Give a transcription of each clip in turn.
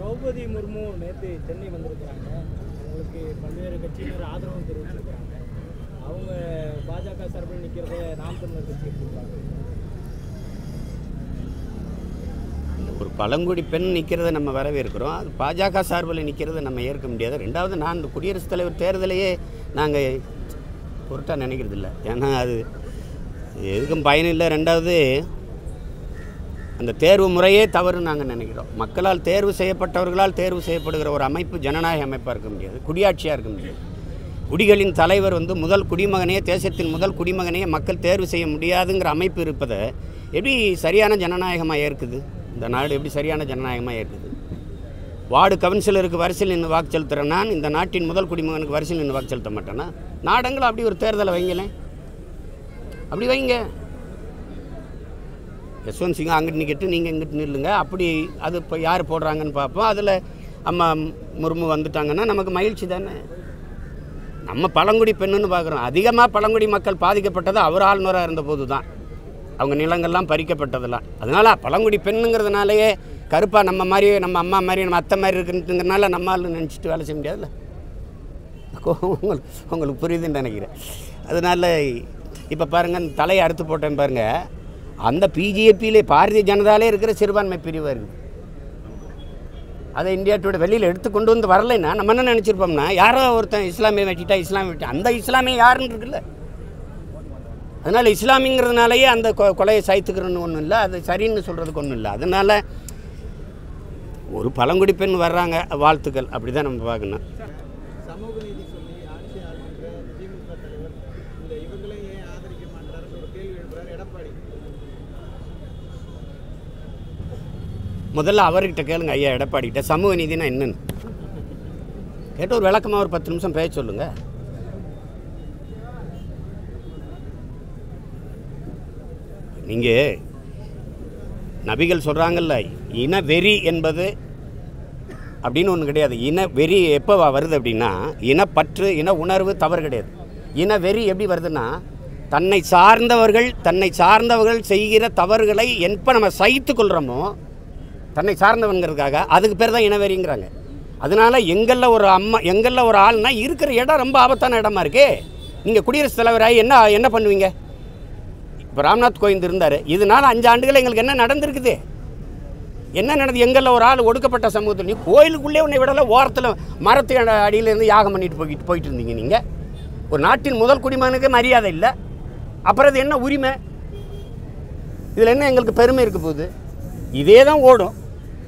திரௌபதி முர்மு நேற்று சென்னை வந்திருக்கிறாங்க அவங்களுக்கு பல்வேறு கட்சியினர் ஆதரவு தெரிவிச்சிருக்கிறாங்க அவங்க பாஜக சார்பில் நிற்கிறத நாம் தமிழர் கட்சி கொடுக்குறாங்க ஒரு பழங்குடி பெண் நிற்கிறத நம்ம வரவேற்கிறோம் அது பாஜக சார்பில் நிற்கிறத நம்ம ஏற்க முடியாது ரெண்டாவது நான் இந்த குடியரசுத் தலைவர் தேர்தலையே நாங்கள் பொருட்டாக நினைக்கிறது இல்லை ஏன்னா அது எதுக்கும் பயனில்லை ரெண்டாவது அந்த தேர்வு முறையே தவறு நாங்கள் நினைக்கிறோம் மக்களால் தேர்வு செய்யப்பட்டவர்களால் தேர்வு செய்யப்படுகிற ஒரு அமைப்பு ஜனநாயக அமைப்பாக இருக்க முடியாது குடியாட்சியாக இருக்க முடியாது குடிகளின் தலைவர் வந்து முதல் குடிமகனையே தேசத்தின் முதல் குடிமகனையே மக்கள் தேர்வு செய்ய முடியாதுங்கிற அமைப்பு இருப்பதை எப்படி சரியான ஜனநாயகமாக ஏற்குது இந்த நாடு எப்படி சரியான ஜனநாயகமாக ஏற்குது வார்டு கவுன்சிலருக்கு வரிசையில் நின்று வாக்கு செலுத்துகிறேன் நான் இந்த நாட்டின் முதல் குடிமகனுக்கு வரிசையில் நின்று வாக்கு செலுத்த மாட்டேனா நாடங்களும் அப்படி ஒரு தேர்தலை வைங்களேன் அப்படி வைங்க யஸ்வந்த் சிங் அங்கிட்டு நிற்கட்டு நீங்கள் இங்கிட்டு நில்லுங்க அப்படி அது இப்போ யார் போடுறாங்கன்னு பார்ப்போம் அதில் அம்மா முர்மு வந்துட்டாங்கன்னா நமக்கு மகிழ்ச்சி தானே நம்ம பழங்குடி பெண்ணுன்னு பார்க்குறோம் அதிகமாக பழங்குடி மக்கள் பாதிக்கப்பட்டது அவர் ஆளுநராக இருந்தபோது தான் அவங்க நிலங்கள்லாம் பறிக்கப்பட்டதெல்லாம் அதனால் பழங்குடி பெண்ணுங்கிறதுனாலயே கருப்பாக நம்ம மாதிரி நம்ம அம்மா மாதிரி நம்ம அத்தை மாதிரி இருக்குன்றதுனால நம்ம ஆளு நினச்சிட்டு வேலை செய்ய முடியாதுல்ல உங்களுக்கு உங்களுக்கு புரியுதுன்னு நினைக்கிறேன் அதனால் இப்போ பாருங்கள் இந்த தலையை அறுத்து போட்டேன் பாருங்கள் அந்த பிஜேபியிலே பாரதிய ஜனதாலே இருக்கிற சிறுபான்மை பிரிவாக இருக்குது அதை இந்தியா டுடே வெளியில் எடுத்து கொண்டு வந்து வரலைன்னா நம்ம என்ன நினச்சிருப்போம்னா யாரோ ஒருத்தன் இஸ்லாமிய வச்சுட்டா இஸ்லாமிய வச்சு அந்த இஸ்லாமிய யாருன்னு இருக்குல்ல அதனால் இஸ்லாமிங்கிறதுனாலயே அந்த கொ- கொலையை சாய்த்துக்கிறன்னு ஒன்றும் இல்லை அது சரின்னு சொல்கிறதுக்கு ஒன்றும் இல்லை அதனால் ஒரு பழங்குடி பெண் வர்றாங்க வாழ்த்துக்கள் அப்படி தான் நம்ம பார்க்கணும் சமூக நீதி சொல்லி ஆட்சி ஆளுகின்ற திமுக தலைவர் இந்த இவங்களே ஏன் ஆதரிக்க மாட்டாருன்னு ஒரு கேள்வி எழுப்புறாரு எடப்பாடி முதல்ல அவர்கிட்ட கேளுங்க ஐயா எடப்பாடிக்கிட்ட சமூக நீதினா என்னன்னு கேட்டு ஒரு விளக்கமாக ஒரு பத்து நிமிஷம் பேச சொல்லுங்க நீங்கள் நபிகள் சொல்கிறாங்கல்ல இன வெறி என்பது அப்படின்னு ஒன்று கிடையாது இன வெறி எப்போ வருது அப்படின்னா இனப்பற்று இன உணர்வு தவறு கிடையாது இன வெறி எப்படி வருதுன்னா தன்னை சார்ந்தவர்கள் தன்னை சார்ந்தவர்கள் செய்கிற தவறுகளை எப்போ நம்ம சகித்து கொள்கிறோமோ தன்னை சார்ந்தவங்கிறதுக்காக அதுக்கு பேர் தான் இனவெறிங்கிறாங்க அதனால எங்களில் ஒரு அம்மா எங்களில் ஒரு ஆள்னா இருக்கிற இடம் ரொம்ப ஆபத்தான இடமா இருக்கே நீங்கள் குடியரசுத் தலைவராகி என்ன என்ன பண்ணுவீங்க இப்போ ராம்நாத் கோவிந்த் இருந்தார் இதனால அஞ்சு ஆண்டுகள் எங்களுக்கு என்ன நடந்திருக்குது என்ன நடந்தது எங்களில் ஒரு ஆள் ஒடுக்கப்பட்ட சமூகத்தில் நீ கோயிலுக்குள்ளே உன்னை விடலை ஓரத்தில் மரத்து அடி- அடியிலேருந்து யாகம் பண்ணிட்டு போய்கிட்டு போயிட்டு இருந்தீங்க நீங்கள் ஒரு நாட்டின் முதல் குடிமகனுக்கு மரியாதை இல்லை அப்புறம் இது என்ன உரிமை இதில் என்ன எங்களுக்கு பெருமை இருக்க போகுது இதே தான் ஓடும்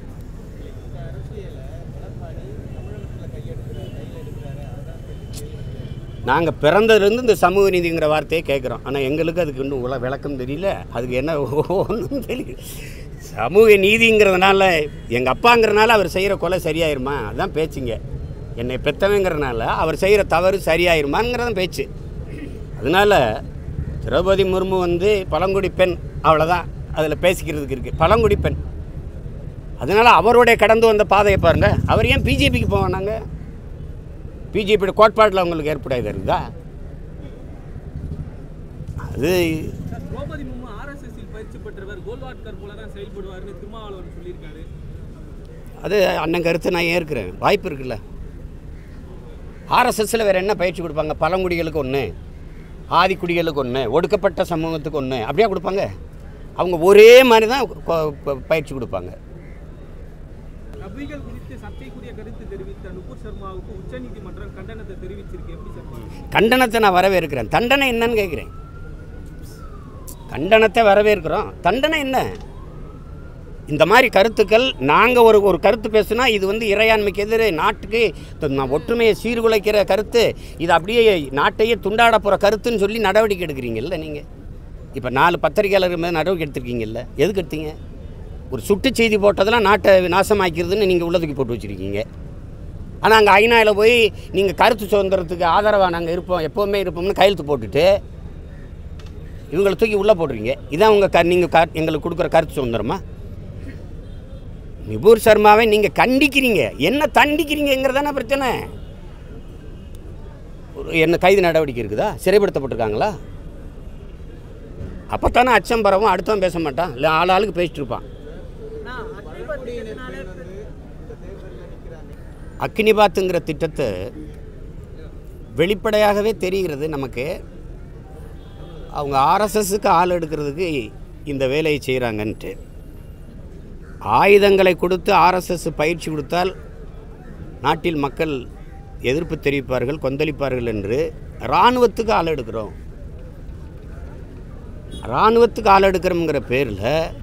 நாங்கள் பிறந்ததுலேருந்து இந்த சமூக நீதிங்கிற வார்த்தையை கேட்குறோம் ஆனால் எங்களுக்கு அதுக்கு இன்னும் உல விளக்கம் தெரியல அதுக்கு என்ன ஒன்றும் தெரியல சமூக நீதிங்கிறதுனால எங்கள் அப்பாங்கிறனால அவர் செய்கிற கொலை சரியாயிருமா அதுதான் பேச்சுங்க என்னை பெத்தவங்கிறனால அவர் செய்கிற தவறு சரியாயிருமாங்கிறதான் பேச்சு அதனால் திரௌபதி முர்மு வந்து பழங்குடி பெண் அவ்வளோதான் அதில் பேசிக்கிறதுக்கு இருக்குது பழங்குடி பெண் அதனால் அவருடைய கடந்து வந்த பாதையை பாருங்கள் அவர் ஏன் பிஜேபிக்கு போவானாங்க பிஜேபியோட கோட்பாட்டில் அவங்களுக்கு ஏற்படாது இருக்குதா அது சார், திரௌபதி முர்மு ஆர்எஸ்எஸ்ஸில் பயிற்சி பெற்றவர் கோல்வாட்கர் போல தான் செயல்படுவார்னு திருமாவளவன் சொல்லியிருக்காரு அது அண்ணன் கருத்து நான் ஏற்கிறேன் வாய்ப்பு இருக்குல்ல ஆர்எஸ்எஸ்ஸில் வேறு என்ன பயிற்சி கொடுப்பாங்க பழங்குடிகளுக்கு ஒன்று ஆதிக்குடிகளுக்கு ஒன்று ஒடுக்கப்பட்ட சமூகத்துக்கு ஒன்று அப்படியே கொடுப்பாங்க அவங்க ஒரே மாதிரி தான் கொ- கொ- பயிற்சி கொடுப்பாங்க நபிகள் குறித்து சர்ச்சைக்குரிய கருத்து தெரிவித்த நுபுர் சர்மாவுக்கு உச்சநீதிமன்றம் கண்டனத்தை தெரிவிச்சிருக்கு எப்படி சார் பாக்குறீங்க? கண்டனத்தை நான் வரவேற்கிறேன் தண்டனை என்னன்னு கேட்குறேன் கண்டனத்தை வரவேற்கிறோம் தண்டனை என்ன இந்த மாதிரி கருத்துக்கள் நாங்கள் ஒரு ஒரு கருத்து பேசுனா இது வந்து இறையாண்மைக்கு எதிரே நாட்டுக்கு த- நான் ஒற்றுமையை சீர்குலைக்கிற கருத்து இது அப்படியே நாட்டையே துண்டாட போகிற கருத்துன்னு சொல்லி நடவடிக்கை எடுக்கிறீங்கல்ல நீங்கள் இப்போ நாலு பத்திரிகையாளர்கள் மேலே நடவடிக்கை எடுத்திருக்கீங்கல்ல எதுக்கு எடுத்தீங்க ஒரு சுட்டு செய்தி போட்டதெல்லாம் நாட்டை நாசமாக்கிறதுன்னு நீங்கள் உள்ளதுக்கு போட்டு வச்சுருக்கீங்க ஆனால் அங்கே ஐநாவில் போய் நீங்கள் கருத்து சுதந்திரத்துக்கு ஆதரவாக நாங்கள் இருப்போம் எப்போவுமே இருப்போம்னு கையெழுத்து போட்டுட்டு இவங்களை தூக்கி உள்ளே போடுறீங்க இதான் உங்கள் க நீங்கள் க எங்களுக்கு கொடுக்குற கருத்து சுதந்திரமா நிபூர் சர்மாவை நீங்கள் கண்டிக்கிறீங்க என்ன தண்டிக்கிறீங்கிறதான பிரச்சனை ஒரு என்ன கைது நடவடிக்கை இருக்குதா சிறைப்படுத்தப்பட்டிருக்காங்களா அப்போ தானே அச்சம் பரவும் அடுத்தவன் பேச மாட்டான் இல்லை ஆள் ஆளுக்கு பேசிட்டு இருப்பான் பழங்குடியினர் பெண் வந்து இந்த தேர்தலில் அக்னிபாத்துங்கிற திட்டத்தை வெளிப்படையாகவே தெரிகிறது நமக்கு அவங்க ஆர்எஸ்எஸ்க்கு ஆள் எடுக்கிறதுக்கு இந்த வேலையை செய்கிறாங்கன்ட்டு ஆயுதங்களை கொடுத்து ஆர்எஸ்எஸ் பயிற்சி கொடுத்தால் நாட்டில் மக்கள் எதிர்ப்பு தெரிவிப்பார்கள் கொந்தளிப்பார்கள் என்று இராணுவத்துக்கு ஆள் எடுக்கிறோம் இராணுவத்துக்கு ஆள் எடுக்கிறோங்கிற பேரில்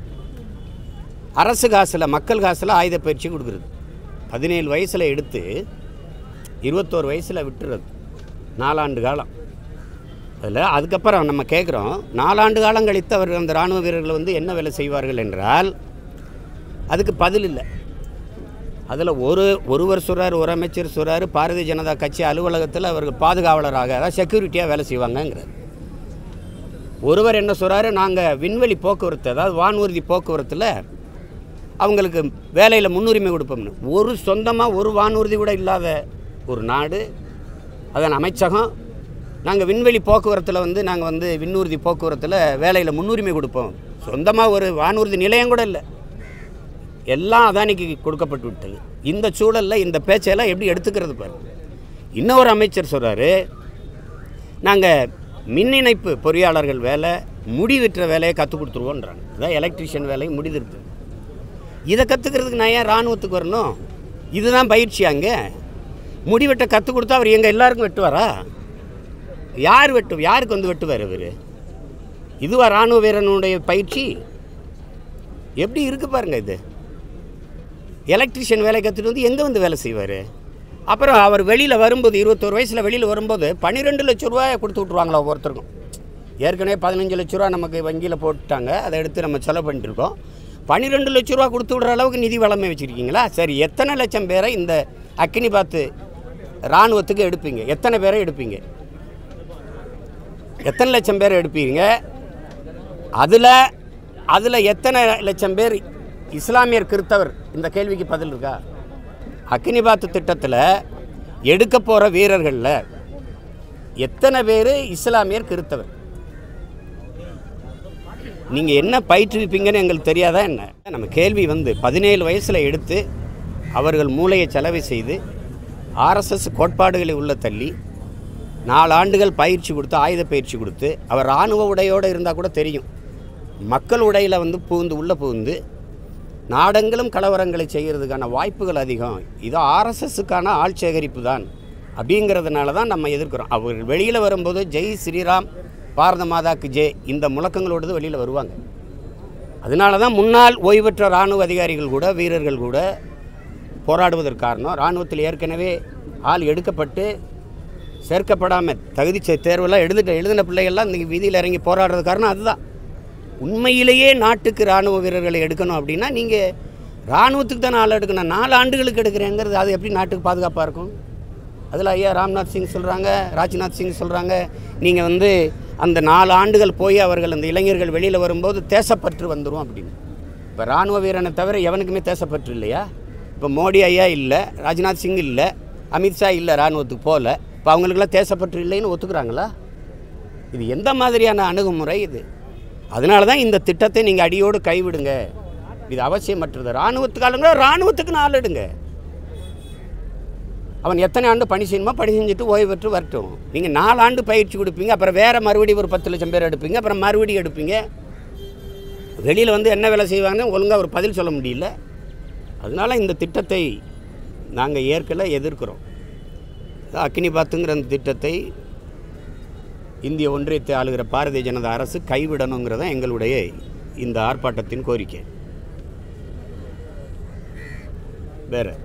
அரசு காசில் மக்கள் காசில் ஆயுத பயிற்சி கொடுக்குறது பதினேழு வயசில் எடுத்து இருபத்தோரு வயசில் விட்டுறது நாலாண்டு காலம் அதில் அதுக்கப்புறம் நம்ம கேட்குறோம் நாலாண்டு காலம் கழித்து அவர்கள் அந்த இராணுவ வீரர்கள் வந்து என்ன வேலை செய்வார்கள் என்றால் அதுக்கு பதில் இல்லை அதில் ஒரு ஒருவர் சொல்கிறார் ஒரு அமைச்சர் சொல்கிறார் பாரதிய ஜனதா கட்சி அலுவலகத்தில் அவர்கள் பாதுகாவலராக அதாவது செக்யூரிட்டியாக வேலை செய்வாங்கங்கிறார் ஒருவர் என்ன சொல்கிறாரு நாங்கள் விண்வெளி போக்குவரத்து அதாவது வானூர்தி போக்குவரத்தில் அவங்களுக்கு வேலையில் முன்னுரிமை கொடுப்போம்னு ஒரு சொந்தமாக ஒரு வானூர்தி கூட இல்லாத ஒரு நாடு அதன் அமைச்சகம் நாங்கள் விண்வெளி போக்குவரத்தில் வந்து நாங்கள் வந்து விண்ணூர்தி போக்குவரத்தில் வேலையில் முன்னுரிமை கொடுப்போம் சொந்தமாக ஒரு வானூர்தி நிலையம் கூட இல்லை எல்லாம் அதானிக்கு கொடுக்கப்பட்டு விட்டது இந்த சூழலில் இந்த பேச்சையெல்லாம் எப்படி எடுத்துக்கிறது பாரு இன்னொரு அமைச்சர் சொல்கிறாரு நாங்கள் மின் இணைப்பு பொறியாளர்கள் வேலை முடி வெட்டுற வேலையை கற்றுக் கொடுத்துருவோன்றாங்க அதான் எலக்ட்ரிஷியன் வேலையை முடிதிருத்து இதை கற்றுக்கிறதுக்கு நான் ஏன் இராணுவத்துக்கு வரணும் இதுதான் பயிற்சி அங்கே முடி வெட்ட கற்றுக் கொடுத்தா அவர் எங்கள் எல்லாருக்கும் வெட்டுவாரா யார் வெட்டு யாருக்கு வந்து வெட்டுவார் இவர் இதுவா இராணுவ வீரனுடைய பயிற்சி எப்படி இருக்கு பாருங்க இது எலக்ட்ரிஷியன் வேலை கற்றுட்டு வந்து எங்கே வந்து வேலை செய்வார் அப்புறம் அவர் வெளியில் வரும்போது இருபத்தோரு வயசில் வெளியில் வரும்போது பன்னிரெண்டு லட்ச ரூபாயை கொடுத்து விட்ருவாங்களா ஒவ்வொருத்தருக்கும் ஏற்கனவே பதினஞ்சு லட்ச ரூபா நமக்கு வங்கியில் போட்டுட்டாங்க அதை எடுத்து நம்ம செலவு பண்ணிட்டு இருக்கோம் பன்னிரெண்டு லட்ச ரூபா கொடுத்து விடுற அளவுக்கு நிதி வளமை வச்சுருக்கீங்களா சரி எத்தனை லட்சம் பேரை இந்த அக்கினி பார்த்து இராணுவத்துக்கு எடுப்பீங்க எத்தனை பேரை எடுப்பீங்க எத்தனை லட்சம் பேரை எடுப்பீங்க அதில் அதில் எத்தனை லட்சம் பேர் இஸ்லாமியர் கிறித்தவர் இந்த கேள்விக்கு பதில் இருக்கா அக்னிபாத் திட்டத்தில் எடுக்க போகிற வீரர்களில் எத்தனை பேர் இஸ்லாமியர் கிறித்தவர் நீங்கள் என்ன பயிற்றுவிப்பீங்கன்னு எங்களுக்கு தெரியாதா என்ன நம்ம கேள்வி வந்து பதினேழு வயசில் எடுத்து அவர்கள் மூளையை செலவு செய்து ஆர்எஸ்எஸ் கோட்பாடுகளை உள்ள தள்ளி நாலு ஆண்டுகள் பயிற்சி கொடுத்து ஆயுத பயிற்சி கொடுத்து அவர் இராணுவ உடையோடு இருந்தால் கூட தெரியும் மக்கள் உடையில் வந்து புகுந்து உள்ளே புகுந்து நாடெங்கிலும் கலவரங்களை செய்கிறதுக்கான வாய்ப்புகள் அதிகம் இது ஆர்எஸ்எஸ்ஸுக்கான ஆள் சேகரிப்பு தான் அப்படிங்கிறதுனால தான் நம்ம எதிர்க்கிறோம் அவர்கள் வெளியில் வரும்போது ஜெய் ஸ்ரீராம் பாரத மாதாக்கு ஜெய் இந்த முழக்கங்களோடு வெளியில் வருவாங்க அதனால தான் முன்னாள் ஓய்வு பெற்ற இராணுவ அதிகாரிகள் கூட வீரர்கள் கூட போராடுவதற்கு காரணம் இராணுவத்தில் ஏற்கனவே ஆள் எடுக்கப்பட்டு சேர்க்கப்படாமல் தகுதி சே- தேர்வெல்லாம் எழுதிட்ட எழுதின பிள்ளைகள்லாம் இன்றைக்கி வீதியில் இறங்கி போராடுறது காரணம் அதுதான் உண்மையிலேயே நாட்டுக்கு இராணுவ வீரர்களை எடுக்கணும் அப்படின்னா நீங்கள் இராணுவத்துக்கு தானே ஆள் எடுக்கணும் நாலு ஆண்டுகளுக்கு எடுக்கிறேங்கிறது அது எப்படி நாட்டுக்கு பாதுகாப்பாக இருக்கும் அதில் ஐயா ராம்நாத் சிங் சொல்கிறாங்க ராஜ்நாத் சிங் சொல்கிறாங்க நீங்கள் வந்து அந்த நாலு ஆண்டுகள் போய் அவர்கள் அந்த இளைஞர்கள் வெளியில் வரும்போது தேசப்பற்று வந்துடும் அப்படின்னு இப்போ இராணுவ வீரனை தவிர எவனுக்குமே தேசப்பற்று இல்லையா இப்போ மோடி ஐயா இல்லை ராஜ்நாத் சிங் இல்லை அமித்ஷா இல்லை இராணுவத்துக்கு போகல இப்போ அவங்களுக்கெல்லாம் தேசப்பற்று இல்லைன்னு ஒத்துக்கிறாங்களா இது எந்த மாதிரியான அணுகுமுறை இது அதனால தான் இந்த திட்டத்தை நீங்கள் அடியோடு கைவிடுங்க இது அவசியமற்றது இராணுவத்துக்கு ஆளுங்க இராணுவத்துக்கு நாள் எடுங்க அவன் எத்தனை ஆண்டு பணி செய்யணுமோ பணி செஞ்சுட்டு ஓய்வு பெற்று வரட்டும் நீங்கள் நாலு ஆண்டு பயிற்சி கொடுப்பீங்க அப்புறம் வேறு மறுபடியும் ஒரு பத்து லட்சம் பேர் எடுப்பீங்க அப்புறம் மறுபடியும் எடுப்பீங்க வெளியில் வந்து என்ன வேலை செய்வாங்கன்னு ஒழுங்காக ஒரு பதில் சொல்ல முடியல அதனால் இந்த திட்டத்தை நாங்கள் ஏற்கல எதிர்க்கிறோம் அக்னி பாத்துங்கிற அந்த திட்டத்தை இந்திய ஒன்றியத்தை ஆளுகிற பாரதிய ஜனதா அரசு கைவிடணுங்கிறதான் எங்களுடைய இந்த ஆர்ப்பாட்டத்தின் கோரிக்கை வேறு